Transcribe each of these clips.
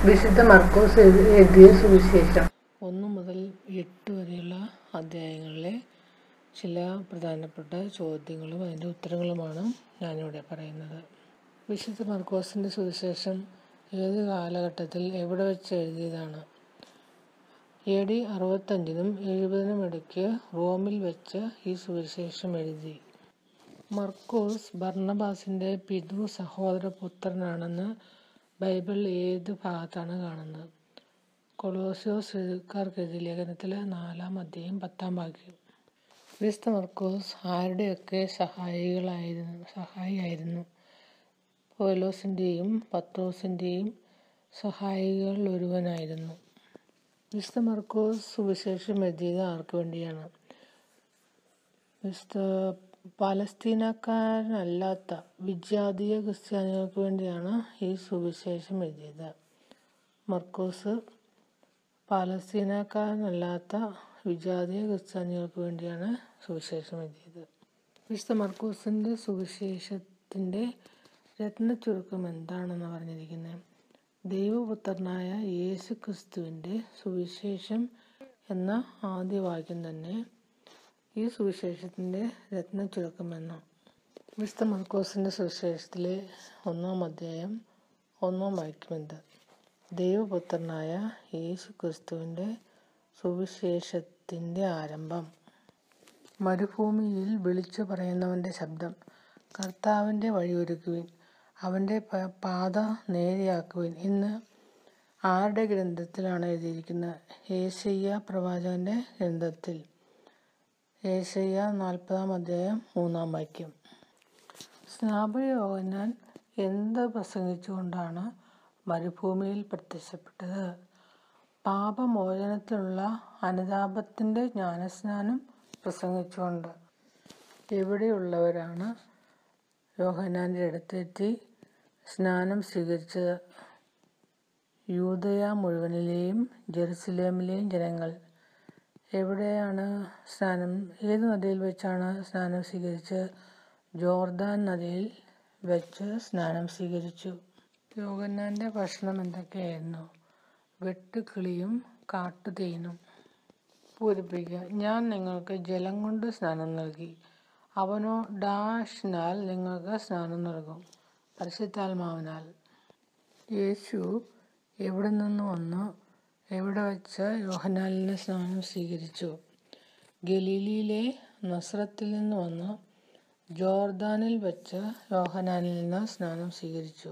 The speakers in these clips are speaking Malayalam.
വിശുദ്ധ മർക്കോസ് എഴു- എഴുതിയ സുവിശേഷം ഒന്ന് മുതൽ എട്ട് വരെയുള്ള അധ്യായങ്ങളിലെ ചില പ്രധാനപ്പെട്ട ചോദ്യങ്ങളും അതിൻ്റെ ഉത്തരങ്ങളുമാണ് ഞാനിവിടെ പറയുന്നത് വിശുദ്ധ മർക്കോസിൻ്റെ സുവിശേഷം ഏത് കാലഘട്ടത്തിൽ എവിടെ വെച്ച് എഴുതിയതാണ് എ ഡി അറുപത്തഞ്ചിനും എഴുപതിനും ഇടയ്ക്ക് റോമിൽ വെച്ച് ഈ സുവിശേഷം എഴുതി മർക്കോസ് ഭർണബാസിൻ്റെ പിതൃ സഹോദര പുത്രനാണെന്ന് ബൈബിൾ ഏത് ഭാഗത്താണ് കാണുന്നത് കൊളോസിയോസ് എഴുതുകാർക്ക് എഴുതിയ ലേഖനത്തിൽ നാലാം അധ്യായം പത്താം വാക്യം വിശുദ്ധ മർക്കോസ് ആരുടെയൊക്കെ സഹായികളായിരുന്നു സഹായിയായിരുന്നു പൗലോസിൻ്റെയും പത്രോസിൻ്റെയും സഹായികളിൽ ഒരുവനായിരുന്നു വിശുദ്ധ മർക്കോസ് സുവിശേഷം എഴുതിയത് ആർക്ക് വേണ്ടിയാണ് വിശുദ്ധ പാലസ്തീനക്കാരനല്ലാത്ത വിജാതീയ ക്രിസ്ത്യാനികൾക്ക് വേണ്ടിയാണ് ഈ സുവിശേഷം എഴുതിയത് മർക്കോസ് പാലസ്തീനക്കാരനല്ലാത്ത വിജാതീയ ക്രിസ്ത്യാനികൾക്ക് വേണ്ടിയാണ് സുവിശേഷം എഴുതിയത് വിശുദ്ധ മർക്കോസിൻ്റെ സുവിശേഷത്തിൻ്റെ രത്നച്ചുരുക്കം എന്താണെന്ന് പറഞ്ഞിരിക്കുന്നത് ദൈവപുത്രനായ യേശു ക്രിസ്തുവിൻ്റെ സുവിശേഷം എന്ന ആദ്യ വാക്യം തന്നെ ഈ സുവിശേഷത്തിൻ്റെ രത്നച്ചുരുക്കമെന്ന് വിശുദ്ധ മർക്കോസിൻ്റെ സുവിശേഷത്തിലെ ഒന്നാം അധ്യായം ഒന്നാം വാക്യമെന്ത് ദൈവപുത്രനായ യേശു ക്രിസ്തുവിൻ്റെ സുവിശേഷത്തിൻ്റെ ആരംഭം മരുഭൂമിയിൽ വിളിച്ചു പറയുന്നവൻ്റെ ശബ്ദം കർത്താവിൻ്റെ വഴിയൊരുക്കുവിൻ അവൻ്റെ പ- പാത നേരെയാക്കുവിൻ എന്ന് ആരുടെ ഗ്രന്ഥത്തിലാണ് എഴുതിയിരിക്കുന്നത് ഏശയ്യ പ്രവാചകൻ്റെ ഗ്രന്ഥത്തിൽ ഏശയ്യ നാൽപ്പതാം അധ്യായം മൂന്നാം വാക്യം സ്നാപയോഹന്നാൻ എന്ത് പ്രസംഗിച്ചുകൊണ്ടാണ് മരുഭൂമിയിൽ പ്രത്യക്ഷപ്പെട്ടത് പാപമോചനത്തിലുള്ള അനുതാപത്തിൻ്റെ ജ്ഞാനസ്നാനം പ്രസംഗിച്ചുകൊണ്ട് എവിടെയുള്ളവരാണ് യോഹനാൻ്റെ അടുത്തെത്തി സ്നാനം സ്വീകരിച്ചത് യൂതയ മുഴുവനിലെയും ജെറുസലേമിലെയും ജനങ്ങൾ എവിടെയാണ് സ്നാനം ഏത് നദിയിൽ വെച്ചാണ് സ്നാനം സ്വീകരിച്ച് ജോർദാൻ നദിയിൽ വെച്ച് സ്നാനം സ്വീകരിച്ചു യോഗന്നാൻ്റെ ഭക്ഷണം എന്തൊക്കെയായിരുന്നു വെട്ടുക്കിളിയും കാട്ടുതേനും പൂരിപ്പിക്കുക ഞാൻ നിങ്ങൾക്ക് ജലം കൊണ്ട് സ്നാനം നൽകി അവനോ ഡാഷിനാൽ നിങ്ങൾക്ക് സ്നാനം നൽകും പരിശുദ്ധാത്മാവിനാൽ യേശു എവിടെ നിന്ന് വന്നു എവിടെ വച്ച് യോഹനാലിന് സ്നാനം സ്വീകരിച്ചു ഗലീലിയിലെ നസ്രത്തിൽ നിന്ന് വന്ന് ജോർദാനിൽ വെച്ച് യോഹനാനിൽ നിന്ന് സ്നാനം സ്വീകരിച്ചു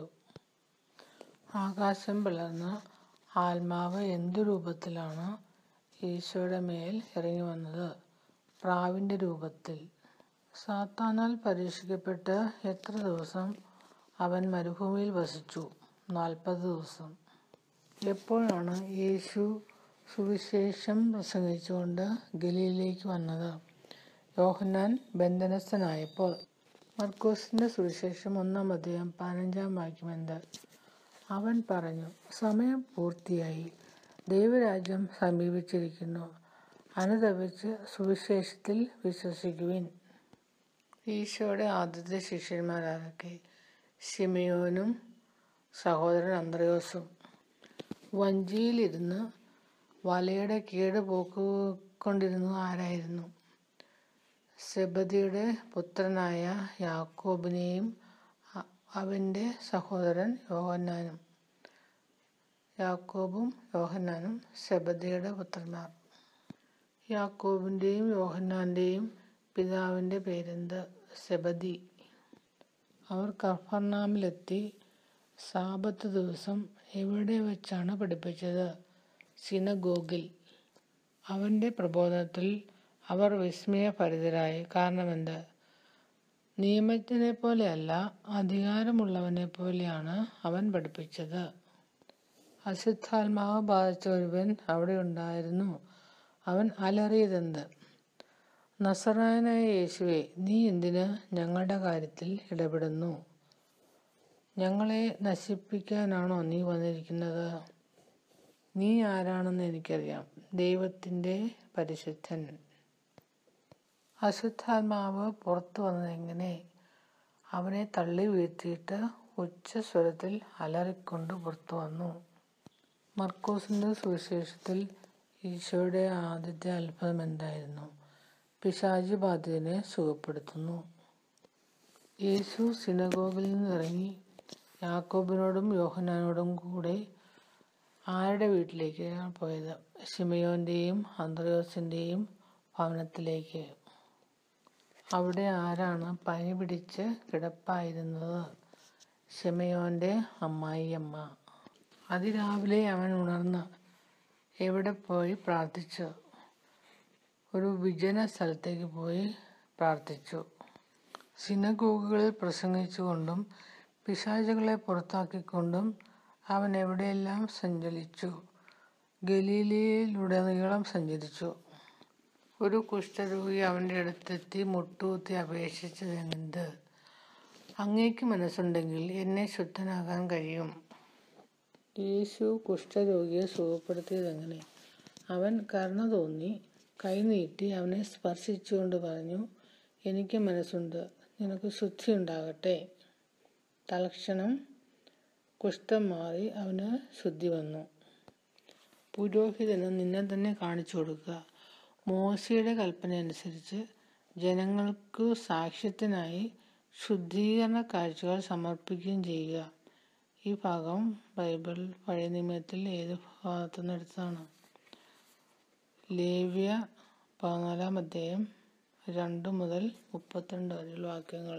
ആകാശം പിളർന്ന ആത്മാവ് എന്തു രൂപത്തിലാണ് ഈശോയുടെ മേൽ ഇറങ്ങി വന്നത് പ്രാവിൻ്റെ രൂപത്തിൽ സാത്താനാൽ പരീക്ഷിക്കപ്പെട്ട് എത്ര ദിവസം അവൻ മരുഭൂമിയിൽ വസിച്ചു നാൽപ്പത് ദിവസം എപ്പോഴാണ് യേശു സുവിശേഷം പ്രസംഗിച്ചുകൊണ്ട് ഗലീലിലേക്ക് വന്നത് യോഹന്നാൻ ബന്ധനസ്ഥനായപ്പോൾ മർക്കോസിന്റെ സുവിശേഷം ഒന്നാം അധ്യായം പതിനഞ്ചാം വാക്യം എന്ത് അവൻ പറഞ്ഞു സമയം പൂർത്തിയായി ദൈവരാജ്യം സമീപിച്ചിരിക്കുന്നു അനുതപിച്ച് സുവിശേഷത്തിൽ വിശ്വസിക്കുവിൻ ഈശോയുടെ ആദ്യത്തെ ശിഷ്യന്മാരാരൊക്കെ ശിമയോനും സഹോദരൻ അന്ത്രയോസും വഞ്ചിയിലിരുന്ന് വലയുടെ കീട് പോക്കൊണ്ടിരുന്നത് ആരായിരുന്നു സെബദിയുടെ പുത്രനായ യാക്കോബിനെയും അ- അവൻ്റെ സഹോദരൻ യോഹന്നാനും യാക്കോബും യോഹന്നാനും സെബദിയുടെ പുത്രന്മാർ യാക്കോബിൻ്റെയും യോഹന്നാൻ്റെയും പിതാവിൻ്റെ പേരെന്ത് സെബദി അവർ കഫർനാമിലെത്തി സാബത്ത് ദിവസം എവിടെ വെച്ചാണ് പഠിപ്പിച്ചത് സിനഗോഗിൽ അവൻ്റെ പ്രബോധനത്തിൽ അവർ വിസ്മയഭരിതരായി കാരണമെന്ത് നിയമജ്ഞനെ പോലെയല്ല അധികാരമുള്ളവനെ പോലെയാണ് അവൻ പഠിപ്പിച്ചത് അശുദ്ധാത്മാവ് ബാധിച്ച ഒരുവൻ അവിടെ ഉണ്ടായിരുന്നു അവൻ അലറിയതെന്ത് നസറായനായ യേശുവെ നീ എന്തിന് ഞങ്ങളുടെ കാര്യത്തിൽ ഇടപെടുന്നു ഞങ്ങളെ നശിപ്പിക്കാനാണോ നീ വന്നിരിക്കുന്നത് നീ ആരാണെന്ന് എനിക്കറിയാം ദൈവത്തിൻ്റെ പരിശുദ്ധൻ അശുദ്ധാത്മാവ് പുറത്തു വന്നതെങ്ങനെ അവനെ തള്ളി വീഴ്ത്തിയിട്ട് ഉച്ചസ്വരത്തിൽ അലറിക്കൊണ്ട് പുറത്തു വന്നു മർക്കോസിന്റെ സുവിശേഷത്തിൽ ഈശോയുടെ ആദ്യത്തെ അത്ഭുതം എന്തായിരുന്നു പിശാചി ബാധിതനെ സുഖപ്പെടുത്തുന്നു യേശു സിനഗോഗിൽ നിന്ന് ഇറങ്ങി യാക്കോബിനോടും യോഹനാനോടും കൂടെ ആരുടെ വീട്ടിലേക്കാണ് പോയത് ഷിമയോന്റെയും അന്ത്രയോസിന്റെയും ഭവനത്തിലേക്ക് അവിടെ ആരാണ് പനി പിടിച്ച് കിടപ്പായിരുന്നത് ഷിമയോന്റെ അമ്മായിയമ്മ അതിരാവിലെ അവൻ ഉണർന്ന് എവിടെ പോയി പ്രാർത്ഥിച്ചു ഒരു വിജന സ്ഥലത്തേക്ക് പോയി പ്രാർത്ഥിച്ചു സിനഗോഗുകളിൽ പ്രസംഗിച്ചുകൊണ്ടും പിശാചുകളെ പുറത്താക്കിക്കൊണ്ടും അവൻ എവിടെയെല്ലാം സഞ്ചരിച്ചു ഗലീലയിലുടനീളം സഞ്ചരിച്ചു ഒരു കുഷ്ഠരോഗി അവൻ്റെ അടുത്തെത്തി മുട്ടുകുത്തി അപേക്ഷിച്ചത് എന്ത് അങ്ങേക്ക് മനസ്സുണ്ടെങ്കിൽ എന്നെ ശുദ്ധനാകാൻ കഴിയും യേശു കുഷ്ഠരോഗിയെ സുഖപ്പെടുത്തിയതെങ്ങനെ അവൻ കരുണ തോന്നി കൈനീട്ടി അവനെ സ്പർശിച്ചുകൊണ്ട് പറഞ്ഞു എനിക്ക് മനസ്സുണ്ട് നിനക്ക് ശുദ്ധി ഉണ്ടാകട്ടെ തൽക്ഷണം കുഷ്ഠം മാറി അവന് ശുദ്ധി വന്നു പുരോഹിതന് നിന്നെ തന്നെ കാണിച്ചു കൊടുക്കുക മോശയുടെ കൽപ്പന അനുസരിച്ച് ജനങ്ങൾക്ക് സാക്ഷ്യത്തിനായി ശുദ്ധീകരണ കാഴ്ചകൾ സമർപ്പിക്കുകയും ചെയ്യുക ഈ ഭാഗം ബൈബിൾ പഴയ നിയമത്തിൽ ഏത് ഭാഗത്തു നിന്ന് എടുത്തതാണ് ലേവ്യ പതിനാലാം അധ്യായം രണ്ട് മുതൽ മുപ്പത്തിരണ്ട് വരെയുള്ള വാക്യങ്ങൾ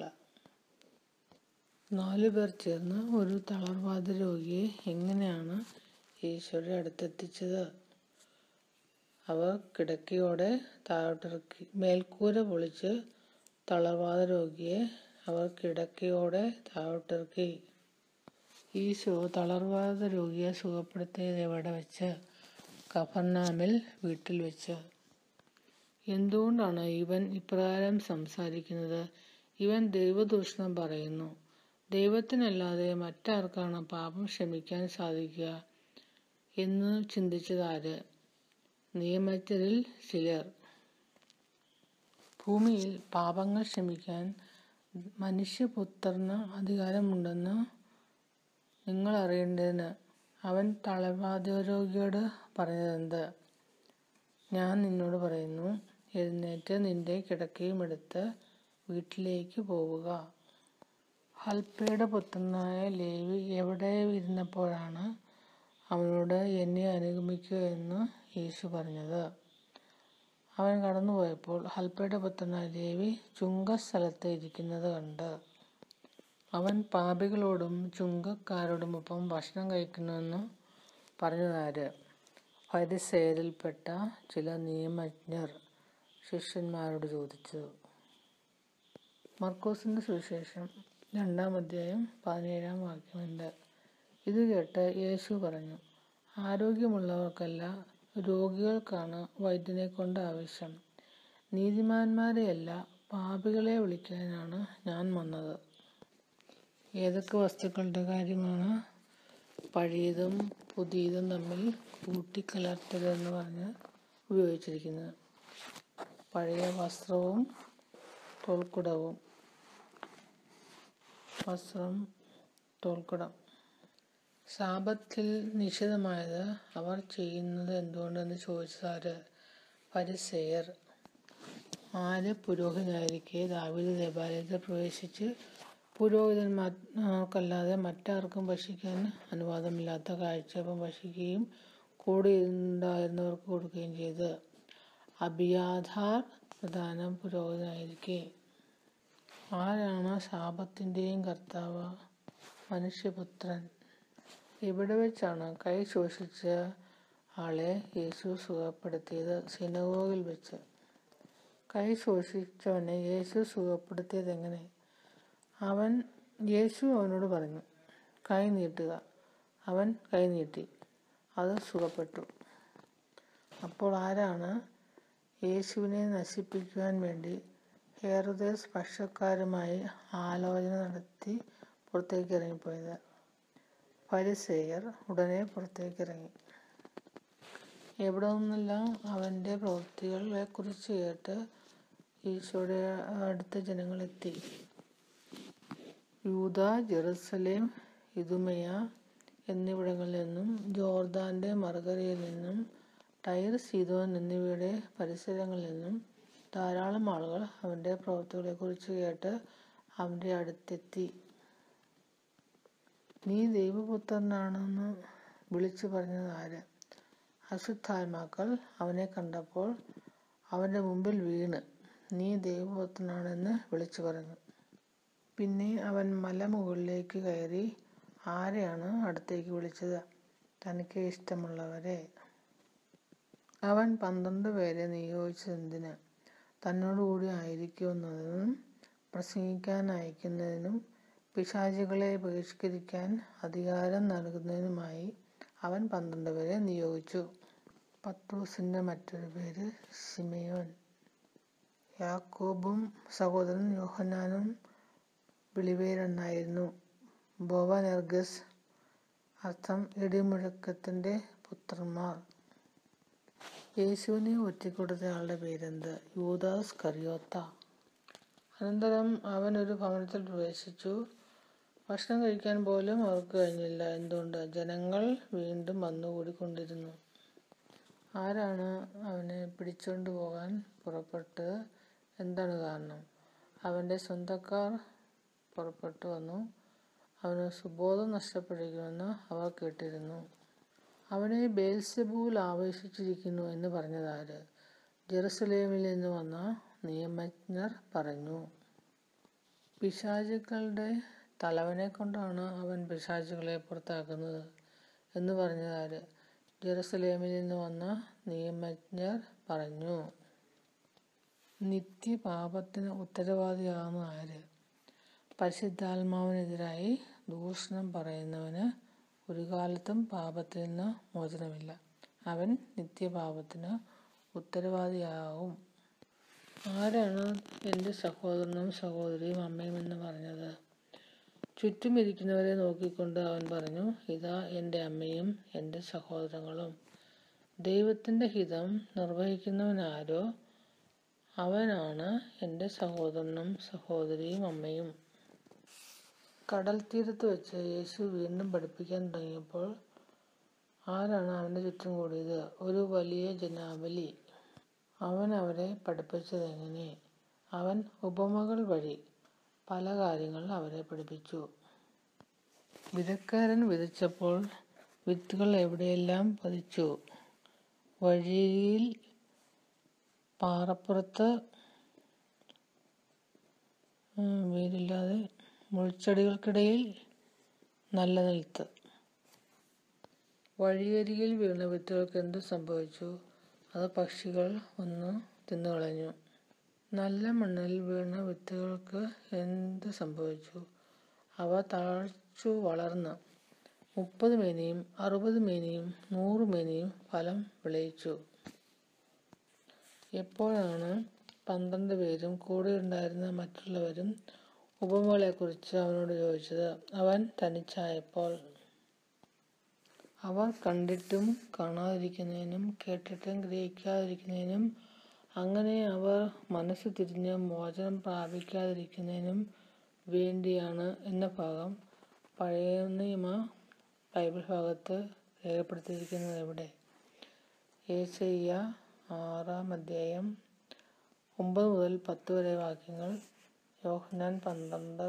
നാലു പേർ ചേർന്ന് ഒരു തളർവാദ രോഗിയെ എങ്ങനെയാണ് ഈശോയുടെ അടുത്തെത്തിച്ചത് അവർ കിടക്കയോടെ താഴോട്ടിറക്കി മേൽക്കൂര പൊളിച്ച് തളർവാദ രോഗിയെ അവർ കിടക്കയോടെ താഴോട്ടിറക്കി ഈശോ തളർവാദ രോഗിയെ സുഖപ്പെടുത്തിയത് എവിടെ വെച്ച് കഫർനാമിൽ വീട്ടിൽ വെച്ച് എന്തുകൊണ്ടാണ് ഇവൻ ഇപ്രകാരം സംസാരിക്കുന്നത് ഇവൻ ദൈവദൂഷണം പറയുന്നു ദൈവത്തിനല്ലാതെ മറ്റാർക്കാണ് പാപം ക്ഷമിക്കാൻ സാധിക്കുക എന്ന് ചിന്തിച്ചതാര് നിയമജ്ഞരിൽ ചിലർ ഭൂമിയിൽ പാപങ്ങൾ ക്ഷമിക്കാൻ മനുഷ്യപുത്രന് അധികാരമുണ്ടെന്ന് നിങ്ങൾ അറിയേണ്ടതിന് അവൻ തളർവാദരോഗിയോട് പറഞ്ഞതെന്ത് ഞാൻ നിന്നോട് പറയുന്നു എഴുന്നേറ്റ് നിന്റെ കിടക്കയും എടുത്ത് വീട്ടിലേക്ക് പോവുക ഹൽപ്പയുടെ പുത്രനായ ലേവി എവിടെ ഇരുന്നപ്പോഴാണ് അവനോട് എന്നെ അനുഗമിക്കുക എന്ന് യേശു പറഞ്ഞത് അവൻ കടന്നുപോയപ്പോൾ ഹൽപ്പയുടെ പുത്രനായ ലേവി ചുങ്കസ്ഥലത്ത് ഇരിക്കുന്നത് കണ്ട് അവൻ പാപികളോടും ചുങ്കക്കാരോടുമൊപ്പം ഭക്ഷണം കഴിക്കണമെന്ന് പറഞ്ഞതാര് പരിസേരിൽപ്പെട്ട ചില നിയമജ്ഞർ ശിഷ്യന്മാരോട് ചോദിച്ചു മർക്കോസിന്റെ സുവിശേഷം രണ്ടാം അധ്യായം പതിനേഴാം വാക്യമുണ്ട് ഇത് കേട്ട് യേശു പറഞ്ഞു ആരോഗ്യമുള്ളവർക്കല്ല രോഗികൾക്കാണ് വൈദ്യനെ കൊണ്ട് ആവശ്യം നീതിമാന്മാരെയല്ല പാപികളെ വിളിക്കാനാണ് ഞാൻ വന്നത് ഏതൊക്കെ വസ്തുക്കളുടെ കാര്യമാണ് പഴയതും പുതിയതും തമ്മിൽ കൂട്ടിക്കലർത്തലെന്ന് പറഞ്ഞ് ഉപയോഗിച്ചിരിക്കുന്നത് പഴയ വസ്ത്രവും തോൽക്കുടവും വസ്ത്രം തോൽക്കുടം ശാപത്തിൽ നിഷിദ്ധമായത് അവർ ചെയ്യുന്നത് എന്തുകൊണ്ടെന്ന് ചോദിച്ചതാര് പരിസേയർ ആര് പുരോഹിതനായിരിക്കെ ദാവീദ് ദേവാലയത്തിൽ പ്രവേശിച്ച് പുരോഹിതന്മാർക്കല്ലാതെ മറ്റാർക്കും ഭക്ഷിക്കാൻ അനുവാദമില്ലാത്ത കാഴ്ചപ്പം ഭക്ഷിക്കുകയും കൂടെ ഉണ്ടായിരുന്നവർക്ക് കൊടുക്കുകയും ചെയ്ത് അബിയാധാർ പ്രധാന പുരോഹിതനായിരിക്കെ ആരാണ് ശാപത്തിൻ്റെയും കർത്താവ് മനുഷ്യപുത്രൻ ഇവിടെ വെച്ചാണ് കൈ ശോഷിച്ച ആളെ യേശു സുഖപ്പെടുത്തിയത് സിനഗോഗിൽ വെച്ച് കൈ ശോഷിച്ചവനെ യേശു സുഖപ്പെടുത്തിയത് എങ്ങനെ അവൻ യേശു അവനോട് പറഞ്ഞു കൈ നീട്ടുക അവൻ കൈ നീട്ടി അത് സുഖപ്പെട്ടു അപ്പോൾ ആരാണ് യേശുവിനെ നശിപ്പിക്കുവാൻ വേണ്ടി ഹേറുദേസ് പക്ഷക്കാരുമായി ആലോചന നടത്തി പുറത്തേക്ക് ഇറങ്ങിപ്പോയത് പരിസേയർ ഉടനെ പുറത്തേക്ക് ഇറങ്ങി എവിടെ നിന്നെല്ലാം അവൻ്റെ പ്രവൃത്തികളെ കുറിച്ച് കേട്ട് ഈശോയുടെ അടുത്ത ജനങ്ങളെത്തി യൂത ജെറുസലേം ഇതുമയ എന്നിവിടങ്ങളിൽ നിന്നും ജോർദാന്റെ മറുകരയിൽ നിന്നും ടൈർ സീതോൻ എന്നിവയുടെ പരിസരങ്ങളിൽ നിന്നും ധാരാളം ആളുകൾ അവന്റെ പ്രവൃത്തികളെക്കുറിച്ച് കേട്ട് അവന്റെ അടുത്തെത്തി നീ ദൈവപുത്രനാണെന്ന് വിളിച്ചു പറഞ്ഞത് ആര് അശുദ്ധാത്മാക്കൾ അവനെ കണ്ടപ്പോൾ അവന്റെ മുമ്പിൽ വീണ് നീ ദൈവപുത്രനാണെന്ന് വിളിച്ചു പറഞ്ഞു പിന്നെ അവൻ മലമുകളിലേക്ക് കയറി ആരെയാണ് അടുത്തേക്ക് വിളിച്ചത് തനിക്ക് ഇഷ്ടമുള്ളവരെ അവൻ പന്ത്രണ്ട് പേരെ നിയോഗിച്ചതെന്തിന് തന്നോടുകൂടി ആയിരിക്കുന്നതിനും പ്രസംഗിക്കാൻ അയക്കുന്നതിനും പിശാചുകളെ ബഹിഷ്കരിക്കാൻ അധികാരം നൽകുന്നതിനുമായി അവൻ പന്ത്രണ്ട് പേരെ നിയോഗിച്ചു പത്രോസിന്റെ മറ്റൊരു പേര് സിമയോൻ യാക്കോബും സഹോദരൻ യോഹനാനും വിളിവേരെണ്ണായിരുന്നു ബോവനെർഗസ് അർത്ഥം ഇടിമുഴക്കത്തിന്റെ പുത്രന്മാർ യേശുവിനെ ഒറ്റിക്കൊടുത്തയാളുടെ പേരെന്ത് യൂദാസ് കറിയോത്ത അനന്തരം അവൻ ഒരു ഭവനത്തിൽ പ്രവേശിച്ചു ഭക്ഷണം കഴിക്കാൻ പോലും അവർക്ക് കഴിഞ്ഞില്ല എന്തുകൊണ്ട് ജനങ്ങൾ വീണ്ടും വന്നുകൂടിക്കൊണ്ടിരുന്നു ആരാണ് അവനെ പിടിച്ചുകൊണ്ട് പോകാൻ പുറപ്പെട്ട് എന്താണ് കാരണം അവൻ്റെ സ്വന്തക്കാർ പുറപ്പെട്ടു വന്നു അവന് സുബോധം നഷ്ടപ്പെട്ടിരിക്കുമെന്ന് അവർ കേട്ടിരുന്നു അവനെ ബേൽസെബൂൽ ആവേശിച്ചിരിക്കുന്നു എന്ന് പറഞ്ഞതാര് ജെറുസലേമിൽ നിന്ന് വന്ന നിയമജ്ഞർ പറഞ്ഞു പിശാചുക്കളുടെ തലവനെ കൊണ്ടാണ് അവൻ പിശാചുകളെ പുറത്താക്കുന്നത് എന്ന് പറഞ്ഞതാര് ജെറുസലേമിൽ നിന്ന് വന്ന നിയമജ്ഞർ പറഞ്ഞു നിത്യപാപത്തിന് ഉത്തരവാദിയാകുന്ന ആര് പരിശുദ്ധാത്മാവിനെതിരായി ദൂഷണം പറയുന്നവന് ഒരു കാലത്തും പാപത്തിൽ നിന്ന് മോചനമില്ല അവൻ നിത്യപാപത്തിന് ഉത്തരവാദിയാവും ആരാണ് എൻ്റെ സഹോദരനും സഹോദരിയും അമ്മയും എന്ന് പറഞ്ഞത് ചുറ്റും ഇരിക്കുന്നവരെ നോക്കിക്കൊണ്ട് അവൻ പറഞ്ഞു ഇതാ എൻ്റെ അമ്മയും എൻ്റെ സഹോദരങ്ങളും ദൈവത്തിൻ്റെ ഹിതം നിർവഹിക്കുന്നവനാരോ അവനാണ് എൻ്റെ സഹോദരനും സഹോദരിയും അമ്മയും കടൽ തീരത്ത് വെച്ച് യേശു വീണ്ടും പഠിപ്പിക്കാൻ തുടങ്ങിയപ്പോൾ ആരാണ് അവൻ്റെ ചുറ്റും കൂടിയത് ഒരു വലിയ ജനാബലി അവൻ അവരെ പഠിപ്പിച്ചത് എങ്ങനെ അവൻ ഉപമകൾ വഴി പല കാര്യങ്ങൾ അവരെ പഠിപ്പിച്ചു വിതക്കാരൻ വിതച്ചപ്പോൾ വിത്തുകൾ എവിടെയെല്ലാം പതിച്ചു വഴിയിൽ പാറപ്പുറത്ത് വീടില്ലാതെ മുൾച്ചെടികൾക്കിടയിൽ നല്ല നിലത്ത് വഴിയരികിൽ വീണ വിത്തുകൾക്ക് എന്ത് സംഭവിച്ചു അത് പക്ഷികൾ വന്ന് തിന്നുകളഞ്ഞു നല്ല മണ്ണിൽ വീണ വിത്തുകൾക്ക് എന്ത് സംഭവിച്ചു അവ തഴച്ചു വളർന്ന് മുപ്പത് മേനിയും അറുപത് മേനിയും നൂറ് മേനിയും ഫലം വിളയിച്ചു എപ്പോഴാണ് പന്ത്രണ്ട് പേരും കൂടെ ഉണ്ടായിരുന്ന മറ്റുള്ളവരും ഉപമകളെക്കുറിച്ച് അവനോട് ചോദിച്ചത് അവൻ തനിച്ചായപ്പോൾ അവർ കണ്ടിട്ടും കാണാതിരിക്കുന്നതിനും കേട്ടിട്ടും ഗ്രഹിക്കാതിരിക്കുന്നതിനും അങ്ങനെ അവർ മനസ്സ് തിരിഞ്ഞ് മോചനം പ്രാപിക്കാതിരിക്കുന്നതിനും വേണ്ടിയാണ് എന്ന ഭാഗം പഴയ നിയമ ബൈബിൾ ഭാഗത്ത് രേഖപ്പെടുത്തിയിരിക്കുന്നത് എവിടെ ഏശയ്യ ആറാം അധ്യായം ഒമ്പത് മുതൽ പത്ത് വരെ വാക്യങ്ങൾ യോഹനാൻ പന്ത്രണ്ട്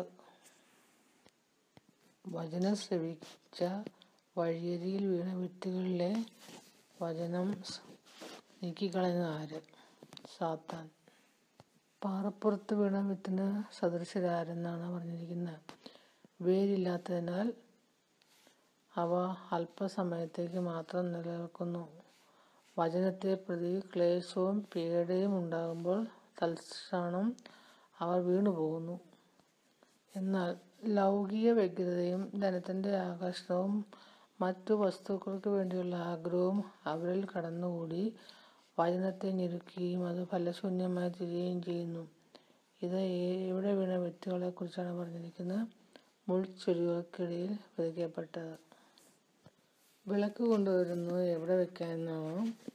വചനം ശ്രവിച്ച വഴിയരിയിൽ വീണ വിത്തുകളിലെ വചനം നീക്കിക്കളയുന്ന ആര് സാത്താൻ പാറപ്പുറത്ത് വീണ വിത്തിന് സദൃശരാരെന്നാണ് പറഞ്ഞിരിക്കുന്നത് വേരില്ലാത്തതിനാൽ അവ അല്പസമയത്തേക്ക് മാത്രം നിലനിൽക്കുന്നു വചനത്തെ പ്രതി ക്ലേശവും പീഡയും ഉണ്ടാകുമ്പോൾ തൽക്ഷണം അവർ വീണുപോകുന്നു എന്നാൽ ലൗകിക വ്യഗ്രതയും ധനത്തിൻ്റെ ആകർഷണവും മറ്റു വസ്തുക്കൾക്ക് വേണ്ടിയുള്ള ആഗ്രഹവും അവരിൽ കടന്നുകൂടി വചനത്തെ ഞെരുക്കുകയും അത് ഫലശൂന്യമായി തീരുകയും ചെയ്യുന്നു ഇത് എവിടെ വീണ വ്യക്തികളെ കുറിച്ചാണ് പറഞ്ഞിരിക്കുന്നത് മുൾച്ചെടികൾക്കിടയിൽ വിതയ്ക്കപ്പെട്ടത് വിളക്ക് കൊണ്ടുവരുന്നത് എവിടെ വെക്കാമെന്നാണ്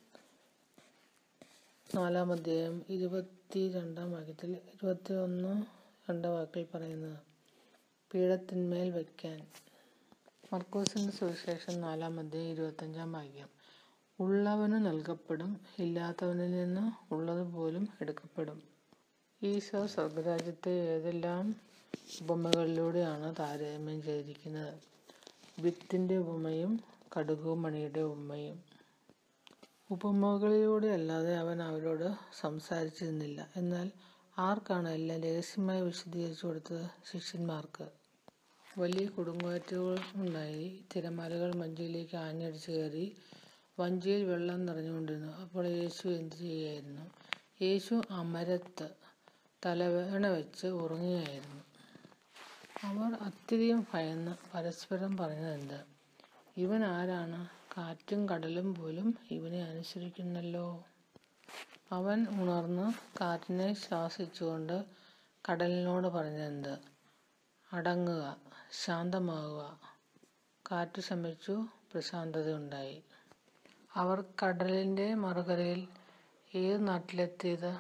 നാലാം അധ്യായം ഇരുപത്തി രണ്ടാം വാക്യത്തിൽ ഇരുപത്തി ഒന്ന് രണ്ടാം വാക്കിൽ പറയുന്നത് പീഠത്തിന്മേൽ വയ്ക്കാൻ മർക്കോസിൻ്റെ സുവിശേഷം നാലാം അധ്യായം ഇരുപത്തഞ്ചാം വാക്യം ഉള്ളവന് നൽകപ്പെടും ഇല്ലാത്തവനിൽ നിന്ന് ഉള്ളതുപോലും എടുക്കപ്പെടും ഈശോ സ്വർഗരാജ്യത്തെ ഏതെല്ലാം ഉപമകളിലൂടെയാണ് താരതമ്യം ചെയ്തിരിക്കുന്നത് വിത്തിൻ്റെ ഉപമയും കടുകു മണിയുടെ ഉപമയും ഉപമകളിലൂടെ അല്ലാതെ അവൻ അവരോട് സംസാരിച്ചിരുന്നില്ല എന്നാൽ ആർക്കാണ് എല്ലാം രഹസ്യമായി വിശദീകരിച്ചു കൊടുത്തത് ശിഷ്യന്മാർക്ക് വലിയ കൊടുങ്കാറ്റുകൾ ഉണ്ടായി തിരമാലകൾ വഞ്ചിയിലേക്ക് ആഞ്ഞടിച്ചു കയറി വഞ്ചിയിൽ വെള്ളം നിറഞ്ഞുകൊണ്ടിരുന്നു അപ്പോൾ യേശു എന്ത് ചെയ്യുകയായിരുന്നു യേശു അമരത്ത് തലവേണ വെച്ച് ഉറങ്ങുകയായിരുന്നു അവർ അത്യധികം ഭയന്ന് പരസ്പരം പറഞ്ഞതെന്ത് ഇവൻ ആരാണ് കാറ്റും കടലും പോലും ഇവനെ അനുസരിക്കുന്നല്ലോ അവൻ ഉണർന്ന് കാറ്റിനെ ശ്വാസിച്ചുകൊണ്ട് കടലിനോട് പറഞ്ഞതെന്ത് അടങ്ങുക ശാന്തമാകുക കാറ്റ് ശമിച്ചു പ്രശാന്തതയുണ്ടായി അവർ കടലിൻ്റെ മറുകരയിൽ ഏത് നാട്ടിലെത്തിയത്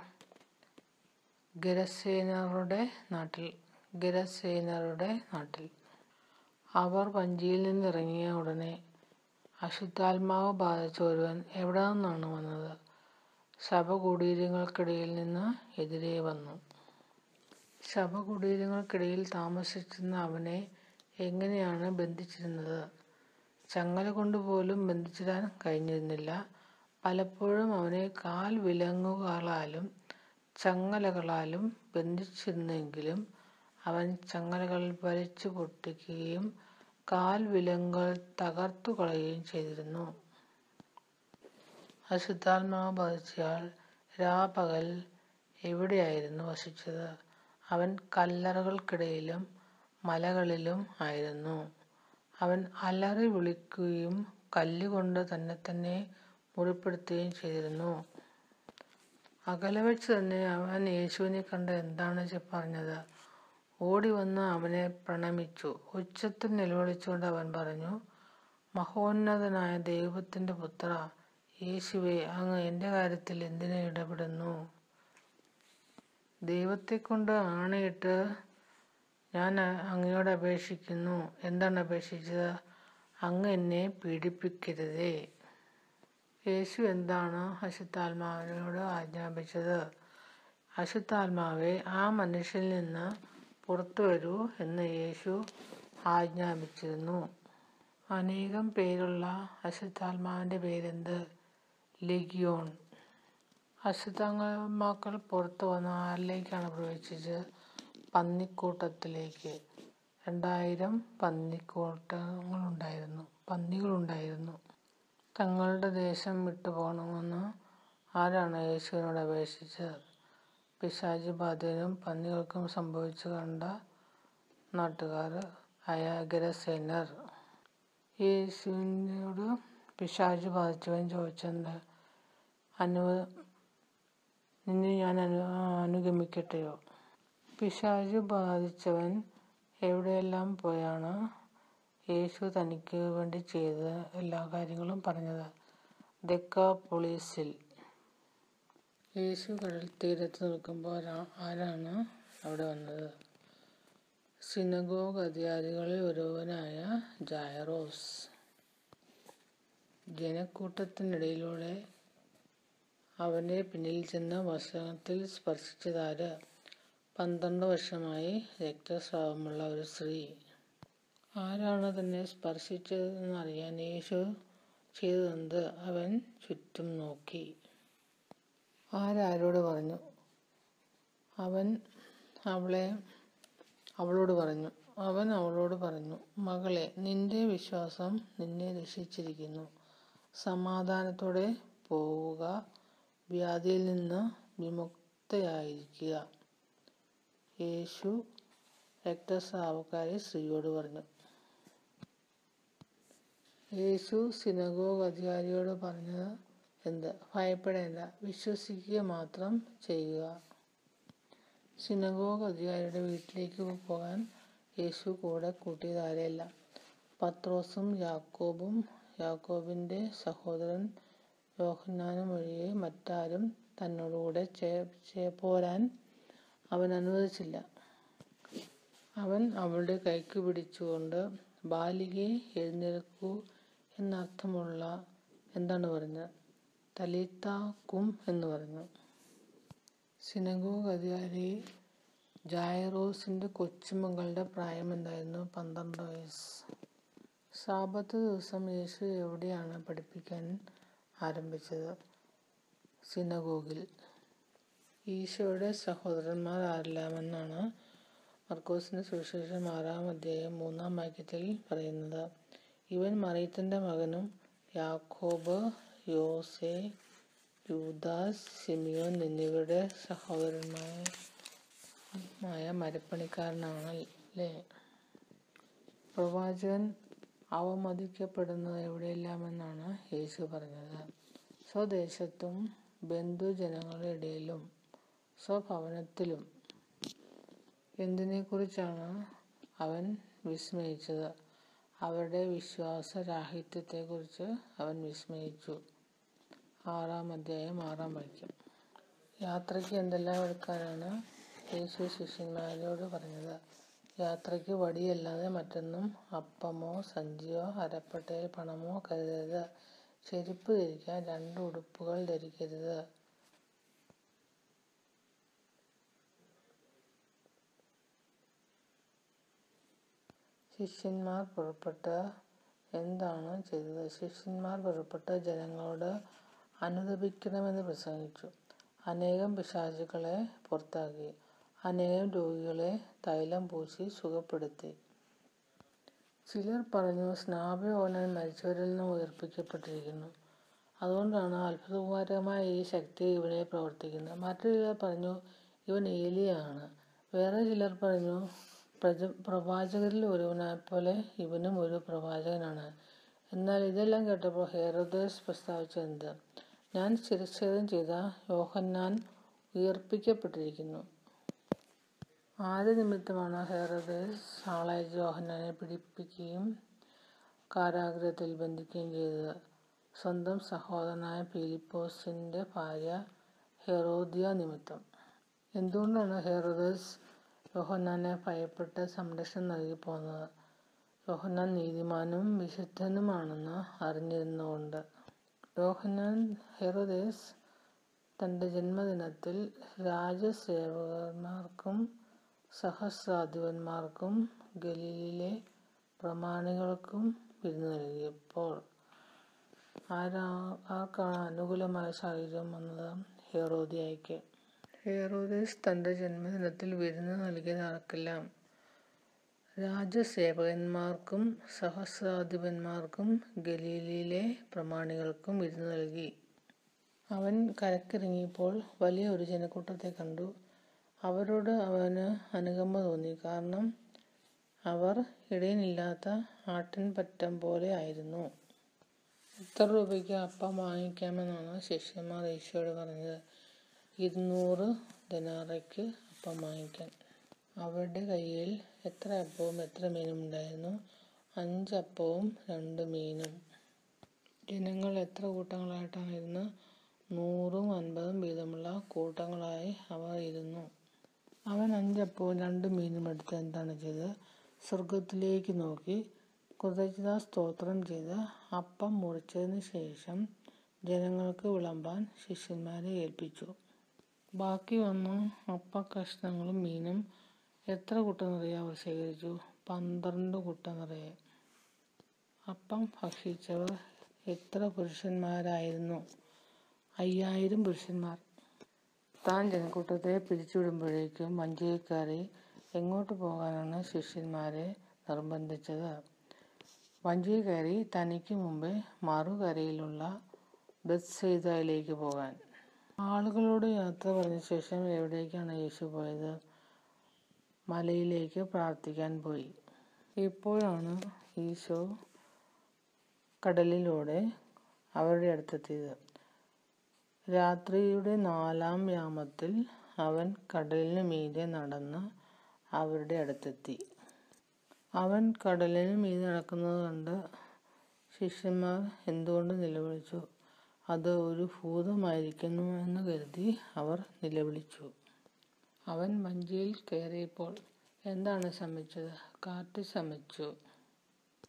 ഗരസേനറുടെ നാട്ടിൽ ഗരസേനറുടെ നാട്ടിൽ അവർ വഞ്ചിയിൽ നിന്നിറങ്ങിയ ഉടനെ അശുദ്ധാത്മാവ് ബാധിച്ച ഒരുവൻ എവിടെ നിന്നാണ് വന്നത് ശവകുടീരങ്ങൾക്കിടയിൽ നിന്ന് എതിരെ വന്നു ശവകുടീരങ്ങൾക്കിടയിൽ താമസിച്ചിരുന്ന അവനെ എങ്ങനെയാണ് ബന്ധിച്ചിരുന്നത് ചങ്ങല കൊണ്ടുപോലും ബന്ധിച്ചിടാൻ കഴിഞ്ഞിരുന്നില്ല പലപ്പോഴും അവനെ കാൽ വിലങ്ങുകളാലും ചങ്ങലകളാലും ബന്ധിച്ചിരുന്നെങ്കിലും അവൻ ചങ്ങലകൾ വലിച്ചു പൊട്ടിക്കുകയും കാൽ വിലങ്ങുകൾ തകർത്തു കളയുകയും ചെയ്തിരുന്നു അശുദ്ധാത്മാവ് ബാധിച്ചയാൾ രാപകൽ എവിടെയായിരുന്നു വസിച്ചത് അവൻ കല്ലറകൾക്കിടയിലും മലകളിലും ആയിരുന്നു അവൻ അലറി വിളിക്കുകയും കല്ലുകൊണ്ട് തന്നെ തന്നെ മുറിപ്പെടുത്തുകയും ചെയ്തിരുന്നു അകലെ വെച്ച് തന്നെ അവൻ യേശുവിനെ കണ്ട് എന്താണ് പറഞ്ഞത് ഓടി വന്ന് അവനെ പ്രണമിച്ചു ഉച്ചത്തിൽ നിലവിളിച്ചുകൊണ്ട് അവൻ പറഞ്ഞു മഹോന്നതനായ ദൈവത്തിൻ്റെ പുത്ര യേശുവെ അങ്ങ് എൻ്റെ കാര്യത്തിൽ എന്തിനു ഇടപെടുന്നു ദൈവത്തെ കൊണ്ട് ആണയിട്ട് ഞാൻ അങ്ങയോട് അപേക്ഷിക്കുന്നു എന്താണ് അപേക്ഷിച്ചത് അങ്ങ് എന്നെ പീഡിപ്പിക്കരുതേ യേശു എന്താണ് അശുദ്ധാത്മാവിനോട് ആജ്ഞാപിച്ചത് അശുദ്ധാത്മാവെ ആ മനുഷ്യനിൽ നിന്ന് പുറത്തു വരൂ എന്ന് യേശു ആജ്ഞാപിച്ചിരുന്നു അനേകം പേരുള്ള അശുദ്ധാത്മാവിൻ്റെ പേരെന്ത് ലെഗിയോൺ അശുദ്ധാത്മാക്കൾ പുറത്തു വന്ന ആരിലേക്കാണ് പ്രവേശിച്ചത് പന്നിക്കൂട്ടത്തിലേക്ക് രണ്ടായിരം പന്നിക്കൂട്ടങ്ങളുണ്ടായിരുന്നു പന്നികളുണ്ടായിരുന്നു തങ്ങളുടെ ദേശം വിട്ടു പോകണമെന്ന് ആരാണ് യേശുവിനോട് അപേക്ഷിച്ചത് പിശാചി ബാധനും പന്നികൾക്കും സംഭവിച്ചു കണ്ട നാട്ടുകാർ ആയ ഗരസേനർ യേശുവിനോട് പിശാചി ബാധിച്ചവൻ ചോദിച്ചത് അനു നിന്നെ ഞാൻ അനു അനുഗമിക്കട്ടെയോ പിശാചു ബാധിച്ചവൻ എവിടെയെല്ലാം പോയാണ് യേശു തനിക്ക് വേണ്ടി ചെയ്ത എല്ലാ കാര്യങ്ങളും പറഞ്ഞത് ദെക്കാപൊളീസിൽ യേശു കടൽ തീരത്ത് നിൽക്കുമ്പോൾ ആരാണ് അവിടെ വന്നത് സിനഗോഗ് അധികാരികളിൽ ഒരുവനായ ജായറോസ് ജനക്കൂട്ടത്തിനിടയിലൂടെ അവൻ്റെ പിന്നിൽ ചെന്ന് വസ്ത്രത്തിൽ സ്പർശിച്ചതാര് പന്ത്രണ്ട് വർഷമായി രക്തസ്രാവമുള്ള ഒരു സ്ത്രീ ആരാണ് തന്നെ സ്പർശിച്ചതെന്ന് അറിയാൻ യേശു ചെയ്തതെന്ത് അവൻ ചുറ്റും നോക്കി ആരാരോട് പറഞ്ഞു അവൻ അവളെ അവളോട് പറഞ്ഞു അവൻ അവളോട് പറഞ്ഞു മകളെ നിന്റെ വിശ്വാസം നിന്നെ രക്ഷിച്ചിരിക്കുന്നു സമാധാനത്തോടെ പോവുക വ്യാധിയിൽ നിന്ന് വിമുക്തയായിരിക്കുക യേശു രക്തസ്രാവക്കാരി സ്ത്രീയോട് പറഞ്ഞു യേശു സിനഗോഗ് അധികാരിയോട് പറഞ്ഞത് എന്ത് ഭയപ്പെടേണ്ട വിശ്വസിക്കുക മാത്രം ചെയ്യുക സിനഗോഗ് അധികാരിയുടെ വീട്ടിലേക്ക് പോകാൻ യേശു കൂടെ കൂട്ടിയതാരെയല്ല പത്രോസും യാക്കോബും യാക്കോബിൻ്റെ സഹോദരൻ യോഹന്നാനും ഒഴികെ മറ്റാരും തന്നോടുകൂടെ ചേ പോരാൻ അവൻ അനുവദിച്ചില്ല അവൻ അവളുടെ കൈക്ക് പിടിച്ചുകൊണ്ട് ബാലികെ എഴുന്നേൽക്കൂ എന്നർത്ഥമുള്ള എന്താണ് പറഞ്ഞത് തലീത്ത കും എന്ന് പറഞ്ഞു സിനഗോഗ് അധികാരി ജായറോസിന്റെ കൊച്ചുമകളുടെ പ്രായം എന്തായിരുന്നു പന്ത്രണ്ട് വയസ്സ് സാപത്ത് ദിവസം യേശു എവിടെയാണ് പഠിപ്പിക്കാൻ ആരംഭിച്ചത് സിനഗോഗിൽ ഈശോയുടെ സഹോദരന്മാർ ആരെല്ലാമെന്നാണ് മർക്കോസിന്റെ സുവിശേഷം ആറാം അധ്യായം മൂന്നാം വാക്യത്തിൽ പറയുന്നത് ഇവൻ മറിയത്തിന്റെ മകനും യാക്കോബ് യോസെ യൂദാസ് സിമിയോൻ എന്നിവരുടെ സഹോദരന്മാരായ മരപ്പണിക്കാരനാണല്ലേ പ്രവാചകൻ അവമതിക്കപ്പെടുന്നത് എവിടെയെല്ലാമെന്നാണ് യേശു പറഞ്ഞത് സ്വദേശത്തും ബന്ധുജനങ്ങളുടെ ഇടയിലും സ്വഭവനത്തിലും എന്തിനെക്കുറിച്ചാണ് അവൻ വിസ്മയിച്ചത് അവരുടെ വിശ്വാസരാഹിത്യത്തെക്കുറിച്ച് അവൻ വിസ്മയിച്ചു ആറാം അധ്യായം ആറാം വാക്യം യാത്രയ്ക്ക് എന്തെല്ലാം എടുക്കാനാണ് യേശു ശിഷ്യന്മാരോട് പറഞ്ഞത് യാത്രയ്ക്ക് വടിയല്ലാതെ മറ്റൊന്നും അപ്പമോ സഞ്ചിയോ അരപ്പട്ടയിൽ പണമോ കരുതരുത് ചെരുപ്പ് ധരിക്കാൻ രണ്ട് ഉടുപ്പുകൾ ധരിക്കരുത് ശിഷ്യന്മാർ പുറപ്പെട്ട് എന്താണ് ചെയ്തത് ശിഷ്യന്മാർ പുറപ്പെട്ട് ജനങ്ങളോട് അനുദപിക്കണമെന്ന് പ്രസംഗിച്ചു അനേകം പിശാചുക്കളെ പുറത്താക്കി അനേകം രോഗികളെ തൈലം പൂശി സുഖപ്പെടുത്തി ചിലർ പറഞ്ഞു സ്നാപയോനൻ മരിച്ചവരിൽ നിന്ന് ഉയർപ്പിക്കപ്പെട്ടിരിക്കുന്നു അതുകൊണ്ടാണ് അത്ഭുതകരമായ ഈ ശക്തി ഇവനെ പ്രവർത്തിക്കുന്നത് മറ്റു ചിലർ പറഞ്ഞു ഇവൻ ഏലിയാണ് വേറെ ചിലർ പറഞ്ഞു പ്രജ പ്രവാചകരിൽ ഒരുവനെപ്പോലെ ഇവനും ഒരു പ്രവാചകനാണ് എന്നാൽ ഇതെല്ലാം കേട്ടപ്പോൾ ഹെറോദേസ് പ്രസ്താവിച്ചെന്ത് ഞാൻ ശിരച്ഛേദം ചെയ്ത യോഹന്നാൻ ഉയർപ്പിക്കപ്പെട്ടിരിക്കുന്നു ആര് നിമിത്തമാണ് ഹെറോദേസ് ആളയച്ച് യോഹന്നാനെ പിടിപ്പിക്കുകയും കാരാഗ്രഹത്തിൽ ബന്ധിക്കുകയും ചെയ്തത് സ്വന്തം സഹോദരനായ ഫിലിപ്പോസിന്റെ ഭാര്യ ഹെറോദിയ നിമിത്തം എന്തുകൊണ്ടാണ് ഹെറോദസ് യോഹന്നാനെ ഭയപ്പെട്ട് സംരക്ഷണം നൽകി പോന്നത് യോഹന്നാൻ നീതിമാനും വിശുദ്ധനുമാണെന്ന് അറിഞ്ഞിരുന്നുകൊണ്ട് യോഹന്നാൻ ഹെറോദേസ് തൻ്റെ ജന്മദിനത്തിൽ രാജസേവകന്മാർക്കും സഹസ്രാധിപന്മാർക്കും ഗലീലിലെ പ്രമാണികൾക്കും വിരുന്ന് നൽകിയപ്പോൾ ആരാ ആർക്കാണ് അനുകൂലമായ സാഹചര്യം വന്നത് ഹെറോദിയയ്ക്ക് ഹെറോദേസ് തൻ്റെ ജന്മദിനത്തിൽ വിരുന്ന് നൽകിയത് ആർക്കെല്ലാം രാജസേവകന്മാർക്കും സഹസ്രാധിപന്മാർക്കും ഗലീലിലെ പ്രമാണികൾക്കും വിരുന്ന് നൽകി അവൻ കരക്കിറങ്ങിയപ്പോൾ വലിയ ഒരു ജനക്കൂട്ടത്തെ കണ്ടു അവരോട് അവന് അനുകമ്പ തോന്നി കാരണം അവർ ഇടയനില്ലാത്ത ആട്ടിൻപറ്റം പോലെ ആയിരുന്നു എത്ര രൂപയ്ക്ക് അപ്പം വാങ്ങിക്കാമെന്നാണ് ശിഷ്യന്മാർ ഈശോയോട് പറഞ്ഞത് ഇരുന്നൂറ് ദിനാറയ്ക്ക് അപ്പം വാങ്ങിക്കാൻ അവരുടെ കയ്യിൽ എത്ര അപ്പവും എത്ര മീനും ഉണ്ടായിരുന്നു അഞ്ചപ്പവും രണ്ട് മീനും ജനങ്ങൾ എത്ര കൂട്ടങ്ങളായിട്ടായിരുന്നു നൂറും അൻപതും വീതമുള്ള കൂട്ടങ്ങളായി അവർ ഇരുന്നു അവൻ അഞ്ചപ്പവും രണ്ട് മീനും എടുത്ത് എന്താണ് ചെയ്തത് സ്വർഗത്തിലേക്ക് നോക്കി കൃതജ്ഞതാ സ്തോത്രം ചെയ്ത് അപ്പം മുറിച്ചതിന് ശേഷം ജനങ്ങൾക്ക് വിളമ്പാൻ ശിഷ്യന്മാരെ ഏൽപ്പിച്ചു ബാക്കി വന്ന അപ്പ കഷ്ണങ്ങളും മീനും എത്ര കുട്ട നിറയെ അവർ ശേഖരിച്ചു പന്ത്രണ്ട് കുട്ട നിറയെ അപ്പം ഭക്ഷിച്ചവർ എത്ര പുരുഷന്മാരായിരുന്നു അയ്യായിരം പുരുഷന്മാർ താൻ ജനക്കൂട്ടത്തെ പിരിച്ചുവിടുമ്പോഴേക്കും വഞ്ചിയിൽ കയറി എങ്ങോട്ട് പോകാനാണ് ശിഷ്യന്മാരെ നിർബന്ധിച്ചത് വഞ്ചിയിൽ കയറി തനിക്ക് മുമ്പേ മറുകരയിലുള്ള ബത്സൈദയിലേക്ക് പോകാൻ ആളുകളോട് യാത്ര പറഞ്ഞ ശേഷം എവിടേക്കാണ് യേശു പോയത് മലയിലേക്ക് പ്രാർത്ഥിക്കാൻ പോയി ഇപ്പോഴാണ് ഈശോ കടലിലൂടെ അവരുടെ അടുത്തെത്തിയത് രാത്രിയുടെ നാലാം യാമത്തിൽ അവൻ കടലിന് മീതെ നടന്ന് അവരുടെ അടുത്തെത്തി അവൻ കടലിന് മീതെ നടക്കുന്നത് കണ്ട് ശിഷ്യന്മാർ എന്തുകൊണ്ട് നിലവിളിച്ചു അത് ഒരു ഭൂതമായിരിക്കുന്നു എന്ന് കരുതി അവർ നിലവിളിച്ചു അവൻ വഞ്ചിയിൽ കയറിയപ്പോൾ എന്താണ് ശമിച്ചത് കാറ്റ് ശമിച്ചു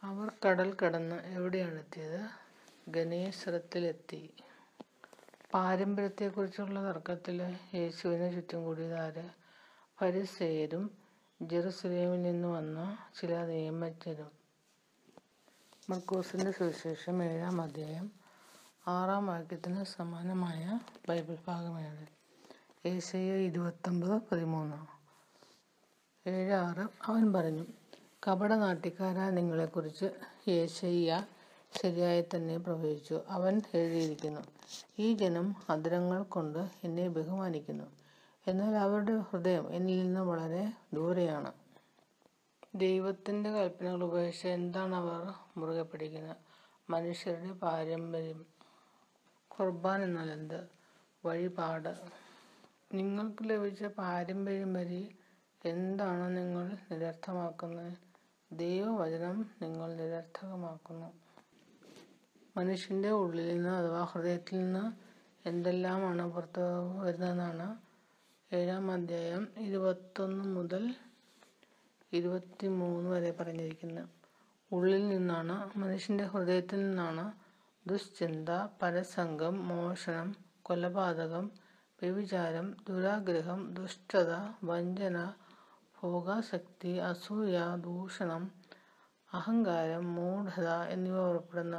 അവർ കടൽ കടന്ന് എവിടെയാണ് എത്തിയത് ഗനേശ്വരത്തിലെത്തി പാരമ്പര്യത്തെക്കുറിച്ചുള്ള തർക്കത്തിൽ യേശുവിന് ചുറ്റും കൂടിയതാര് ഫരിസേയരും ജെറുസലേമിൽ നിന്ന് വന്ന ചില നിയമജ്ഞരും മർക്കോസിൻ്റെ സുവിശേഷം ഏഴാം അധ്യായം ആറാം വാക്യത്തിന് സമാനമായ ബൈബിൾ ഭാഗമാണ് ഏശയ്യ ഇരുപത്തൊമ്പത് പതിമൂന്ന് ഏഴ് ആറ് അവൻ പറഞ്ഞു കപട നാട്ടിക്കാരാ നിങ്ങളെക്കുറിച്ച് യേശയ്യ ശരിയായി തന്നെ പ്രവചിച്ചു അവൻ എഴുതിയിരിക്കുന്നു ഈ ജനം അതിരങ്ങൾ കൊണ്ട് എന്നെ ബഹുമാനിക്കുന്നു എന്നാൽ അവരുടെ ഹൃദയം എന്നിൽ നിന്ന് വളരെ ദൂരെയാണ് ദൈവത്തിൻ്റെ കൽപ്പനകൾ ഉപേക്ഷിച്ച് എന്താണ് അവർ മുറുകെ പിടിക്കുന്നത് മനുഷ്യരുടെ പാരമ്പര്യം കുർബാൻ എന്നാൽ എന്ത് വഴിപാട് നിങ്ങൾക്ക് ലഭിച്ച പാരമ്പര്യം വഴി എന്താണ് നിങ്ങൾ നിരർത്ഥമാക്കുന്നത് ദൈവവചനം നിങ്ങൾ നിരർത്ഥകമാക്കുന്നു മനുഷ്യൻ്റെ ഉള്ളിൽ നിന്ന് അഥവാ ഹൃദയത്തിൽ നിന്ന് എന്തെല്ലാമാണ് പുറത്ത് വരുന്നതെന്നാണ് ഏഴാം അധ്യായം ഇരുപത്തൊന്ന് മുതൽ ഇരുപത്തി മൂന്ന് വരെ പറഞ്ഞിരിക്കുന്നത് ഉള്ളിൽ നിന്നാണ് മനുഷ്യൻ്റെ ഹൃദയത്തിൽ നിന്നാണ് ദുശ്ചിന്ത പരസംഗം മോഷണം കൊലപാതകം വ്യഭിചാരം ദുരാഗ്രഹം ദുഷ്ടത വഞ്ചന ഭോഗാസക്തി അസൂയ ദൂഷണം അഹങ്കാരം മൂഢത എന്നിവ ഉൾപ്പെടുന്ന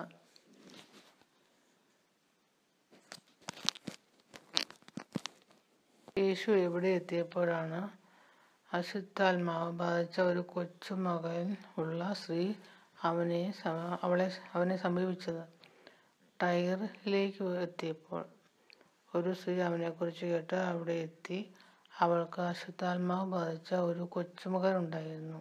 യേശു എവിടെ എത്തിയപ്പോഴാണ് അശുദ്ധാത്മാവ് ബാധിച്ച ഒരു കൊച്ചുമകൻ ഉള്ള സ്ത്രീ അവനെ സമ- അവളെ അവനെ സമീപിച്ചത് ടൈറിലേക്ക് എത്തിയപ്പോൾ ഒരു സ്ത്രീ അവനെക്കുറിച്ച് കേട്ട് അവിടെ എത്തി അവൾക്ക് അശുദ്ധാത്മാവ് ബാധിച്ച ഒരു കൊച്ചുമകൻ ഉണ്ടായിരുന്നു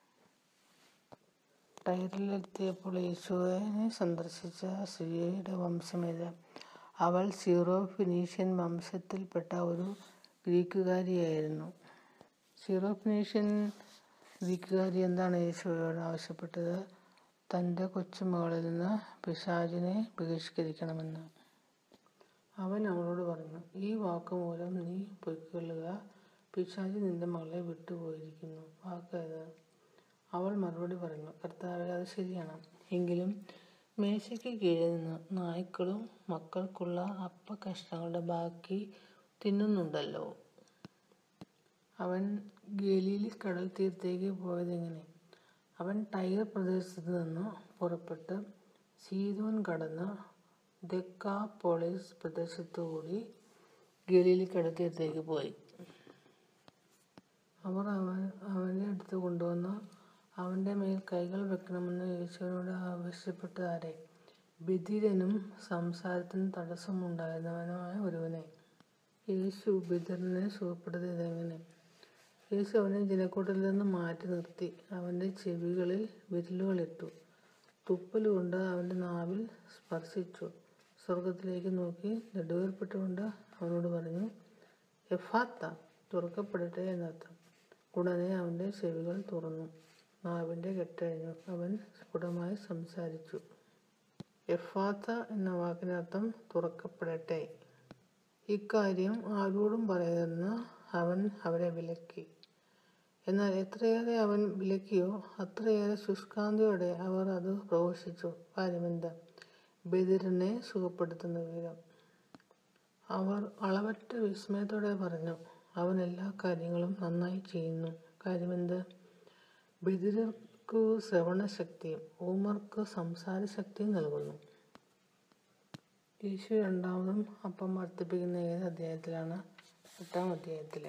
ടൈറിലെത്തിയപ്പോൾ യേശുവിനെ സന്ദർശിച്ച സ്ത്രീയുടെ വംശമേത് അവൾ സീറോ ഫിനീഷ്യൻ വംശത്തിൽപ്പെട്ട ഒരു ഗ്രീക്കുകാരിയായിരുന്നു സീറോ ഫിനീഷ്യൻ ഗ്രീക്കുകാരി എന്താണ് യേശുവോട് ആവശ്യപ്പെട്ടത് തൻ്റെ കൊച്ചുമകളിൽ നിന്ന് പിശാചിനെ ബഹിഷ്കരിക്കണമെന്ന് അവൻ അവളോട് പറഞ്ഞു ഈ വാക്ക് മൂലം നീ പൊയ്ക്കൊള്ളുക പിശാചി നിന്റെ മകളെ വിട്ടുപോയിരിക്കുന്നു വാക്കേത് അവൾ മറുപടി പറഞ്ഞു കർത്താവെ അത് ശരിയാണ് എങ്കിലും മേശയ്ക്ക് കീഴിൽ നിന്ന് നായ്ക്കളും മക്കൾക്കുള്ള അപ്പ കഷ്ണങ്ങളുടെ ബാക്കി തിന്നുന്നുണ്ടല്ലോ അവൻ ഗലീലി കടൽ തീരത്തേക്ക് പോയതെങ്ങനെ അവൻ ടൈർ പ്രദേശത്ത് നിന്ന് പുറപ്പെട്ട് സീതോൻ കടന്ന് ദെക്കാപോളിസ് പ്രദേശത്തുകൂടി ഗലീലി കടൽ തീരത്തേക്ക് പോയി അവർ അവൻ അവൻ്റെ അടുത്ത് കൊണ്ടുവന്ന് അവൻ്റെ മേൽ കൈകൾ വെക്കണമെന്ന് യേശുവിനോട് ആവശ്യപ്പെട്ടതാരെ ബദിരനും സംസാരത്തിന് തടസ്സമുണ്ടായിരുന്നവനുമായ ഒരുവനെ യേശു ബദിരനെ സുഖപ്പെടുത്തിയതെങ്ങനെ യേശു അവനെ ജനക്കൂട്ടത്തിൽ നിന്ന് മാറ്റി നിർത്തി അവൻ്റെ ചെവികളിൽ വിരലുകളിട്ടു തുപ്പലുകൊണ്ട് അവൻ്റെ നാവിൽ സ്പർശിച്ചു സ്വർഗത്തിലേക്ക് നോക്കി നെടുവേർപ്പെട്ടുകൊണ്ട് അവനോട് പറഞ്ഞു എഫാത്ത തുറക്കപ്പെടട്ടെ എന്നർത്ഥം ഉടനെ അവൻ്റെ ചെവികൾ തുറന്നു നാവിൻ്റെ കെട്ടഴിഞ്ഞു അവൻ സ്ഫുടമായി സംസാരിച്ചു എഫാത്ത എന്ന വാക്കിനർത്ഥം തുറക്കപ്പെടട്ടെ ഇക്കാര്യം ആരോടും പറയരുതെന്ന് അവൻ അവരെ വിലക്കി എന്നാൽ എത്രയേറെ അവൻ വിലക്കിയോ അത്രയേറെ ശുഷ്കാന്തിയോടെ അവർ അത് പ്രഘോഷിച്ചു കാര്യമെന്ത് ബദിരനെ സുഖപ്പെടുത്തുന്ന വിവരം അവർ അളവറ്റ വിസ്മയത്തോടെ പറഞ്ഞു അവൻ എല്ലാ കാര്യങ്ങളും നന്നായി ചെയ്യുന്നു കാര്യമെന്ത് ബദിരർക്ക് ശ്രവണശക്തിയും ഊമർക്ക് സംസാരശക്തിയും നൽകുന്നു യേശു രണ്ടാമതും അപ്പം വർദ്ധിപ്പിക്കുന്ന ഏത് അധ്യായത്തിലാണ് എട്ടാം അധ്യായത്തിൽ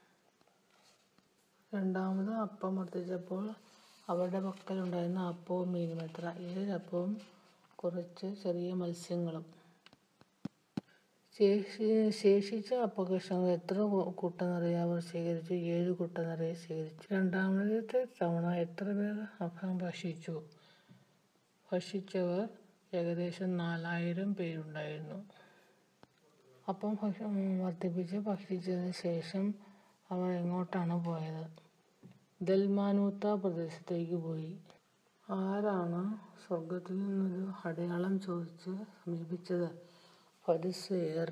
രണ്ടാമത് അപ്പം വർദ്ധിച്ചപ്പോൾ അവരുടെ പക്കലുണ്ടായിരുന്ന അപ്പവും മീനും എത്ര ഏഴ് അപ്പവും കുറച്ച് ചെറിയ മത്സ്യങ്ങളും ശേഷി ശേഷിച്ച അപ്പകഷ്ണങ്ങൾ എത്ര കു- കുട്ട നിറയെ അവർ ശേഖരിച്ചു ഏഴ് കുട്ട നിറയെ ശേഖരിച്ചു രണ്ടാമത്തെ തവണ എത്ര പേർ അപ്പം ഭക്ഷിച്ചു ഭക്ഷിച്ചവർ ഏകദേശം നാലായിരം പേരുണ്ടായിരുന്നു അപ്പം ഭക്ഷ വർദ്ധിപ്പിച്ച് ഭക്ഷിച്ചതിന് ശേഷം അവർ എങ്ങോട്ടാണ് പോയത് ദൽമാനൂത്ത പ്രദേശത്തേക്ക് പോയി ആരാണ് സ്വർഗത്തിൽ നിന്നൊരു അടയാളം ചോദിച്ച് സമീപിച്ചത് ഫരിസേയർ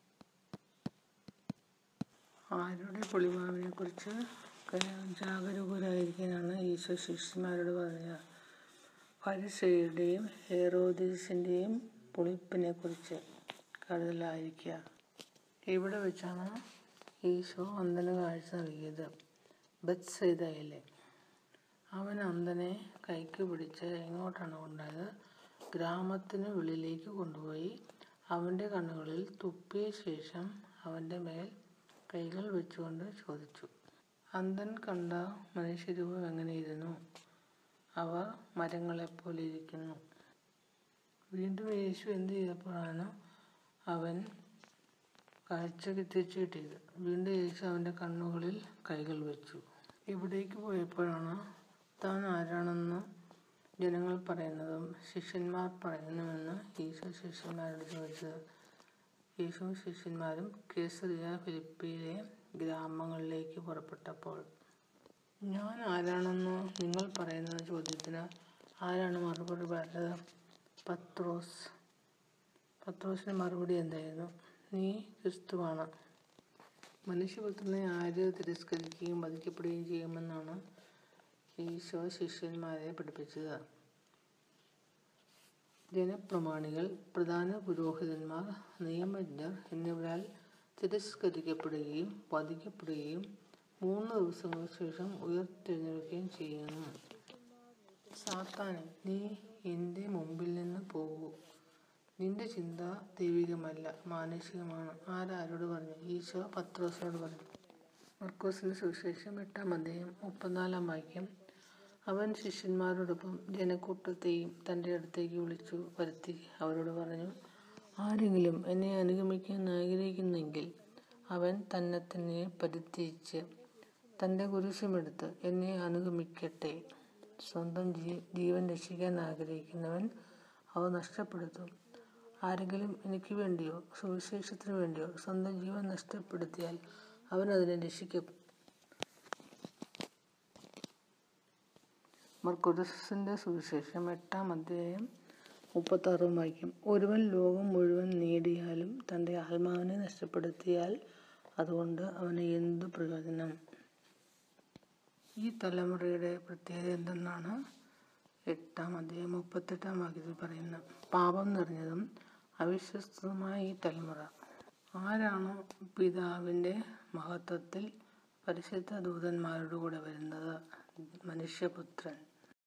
ആരുടെ പൊളിമാവിനെ കുറിച്ച് ജാഗരൂകരായിരിക്കാനാണ് ഈശോ ശിഷ്യന്മാരോട് പറഞ്ഞത് പരിസയുടെയും ഹെറോദീസിൻ്റെയും പുളിപ്പിനെക്കുറിച്ച് കരുതലായിരിക്കുക ഇവിടെ വെച്ചാണ് ഈശോ അന്ധന് കാഴ്ച നൽകിയത് ബത്സൈദയിലെ അവൻ അന്ധനെ കൈക്ക് പിടിച്ച് എങ്ങോട്ടാണ് കൊണ്ടുപോയത് ഗ്രാമത്തിന് വെളിയിലേക്ക് കൊണ്ടുപോയി അവൻ്റെ കണ്ണുകളിൽ തുപ്പിയ ശേഷം അവൻ്റെ മേൽ കൈകൾ വെച്ചുകൊണ്ട് ചോദിച്ചു അന്ധൻ കണ്ട മനുഷ്യരൂപം എങ്ങനെയിരുന്നു അവ മരങ്ങളെപ്പോലെ ഇരിക്കുന്നു വീണ്ടും യേശു എന്ത് ചെയ്തപ്പോഴാണ് അവൻ കാഴ്ച തിരിച്ചു കിട്ടിയത് വീണ്ടും യേശു അവൻ്റെ കണ്ണുകളിൽ കൈകൾ വെച്ചു ഇവിടേക്ക് പോയപ്പോഴാണ് താൻ ആരാണെന്ന് ജനങ്ങൾ പറയുന്നതും ശിഷ്യന്മാർ പറയുന്നുവെന്ന് ഈശോ ശിഷ്യന്മാരോട് ചോദിച്ചത് യേശുവും ശിഷ്യന്മാരും കേസറിയ ഫിലിപ്പിയിലെ ഗ്രാമങ്ങളിലേക്ക് പുറപ്പെട്ടപ്പോൾ ഞാൻ ആരാണെന്ന് നിങ്ങൾ പറയുന്ന ചോദ്യത്തിന് ആരാണ് മറുപടി പറഞ്ഞത് പത്രോസ് പത്രോസിന് മറുപടി എന്തായിരുന്നു നീ ക്രിസ്തുവാണ് മനുഷ്യപുത്രനെ ആര് തിരസ്കരിക്കുകയും വധിക്കപ്പെടുകയും ചെയ്യുമെന്നാണ് ഈശോ ശിഷ്യന്മാരെ പഠിപ്പിച്ചത് ജനപ്രമാണികൾ പ്രധാന പുരോഹിതന്മാർ നിയമജ്ഞർ എന്നിവരാൽ തിരസ്കരിക്കപ്പെടുകയും വധിക്കപ്പെടുകയും മൂന്ന് ദിവസങ്ങൾക്ക് ശേഷം ഉയർത്തെഴുന്നേൽക്കുകയും ചെയ്യുന്നു സാത്താനെ നീ എൻ്റെ മുമ്പിൽ നിന്ന് പോകൂ നിന്റെ ചിന്ത ദൈവികമല്ല മാനുഷികമാണ് ആരാരോട് പറഞ്ഞു ഈശോ പത്രോസിനോട് പറഞ്ഞു മർക്കോസിന് സുവിശേഷം എട്ടാം അധ്യായം മുപ്പത്തിനാലാം വാക്യം അവൻ ശിഷ്യന്മാരോടൊപ്പം ജനക്കൂട്ടത്തെയും തൻ്റെ അടുത്തേക്ക് വിളിച്ചു വരുത്തി അവരോട് പറഞ്ഞു ആരെങ്കിലും എന്നെ അനുഗമിക്കാൻ ആഗ്രഹിക്കുന്നെങ്കിൽ അവൻ തന്നെ തന്നെ പരിത്യജിച്ച് തൻ്റെ കുരിശുമെടുത്ത് എന്നെ അനുഗമിക്കട്ടെ സ്വന്തം ജീ ജീവൻ രക്ഷിക്കാൻ ആഗ്രഹിക്കുന്നവൻ അവ നഷ്ടപ്പെടുത്തും ആരെങ്കിലും എനിക്ക് വേണ്ടിയോ സുവിശേഷത്തിന് വേണ്ടിയോ സ്വന്തം ജീവൻ നഷ്ടപ്പെടുത്തിയാൽ അവൻ അതിനെ രക്ഷിക്കും മർക്കുദസിൻ്റെ സുവിശേഷം എട്ടാം അധ്യായം മുപ്പത്താറും വാക്യം ഒരുവൻ ലോകം മുഴുവൻ നേടിയാലും തൻ്റെ ആത്മാവിനെ നഷ്ടപ്പെടുത്തിയാൽ അതുകൊണ്ട് അവന് എന്തു പ്രയോജനം ഈ തലമുറയുടെ പ്രത്യേകത എന്തെന്നാണ് എട്ടാം അധ്യായം മുപ്പത്തെട്ടാം വാക്യത്തിൽ പറയുന്നത് പാപം നിറഞ്ഞതും അവിശ്വസ്തതുമായ ഈ തലമുറ ആരാണ് പിതാവിൻ്റെ മഹത്വത്തിൽ പരിശുദ്ധ ദൂതന്മാരുടെ കൂടെ വരുന്നത് മനുഷ്യപുത്രൻ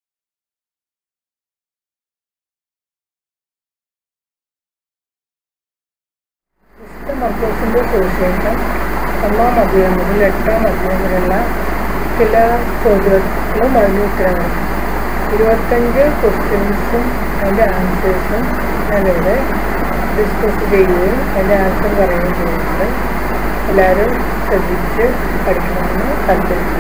വിശുദ്ധ മർക്കോസിന്റെ സുവിശേഷം ഒന്നാം അധ്യായം മുതൽ എട്ടാം അധ്യായം വരെയുള്ള ചില ചോദ്യങ്ങളും അതിന് ഉത്തരങ്ങളും ഇരുപത്തഞ്ച് ക്വസ്റ്റ്യൻസും അതിൻ്റെ ആൻസേഴ്സും ഞാനിവിടെ ഡിസ്കസ് ചെയ്യുകയും അതിൻ്റെ ആൻസർ പറയുകയും ചെയ്യുന്നുണ്ട് എല്ലാവരും ശ്രദ്ധിച്ച് പഠിക്കണമെന്ന് താല്പര്യപ്പെടുന്നു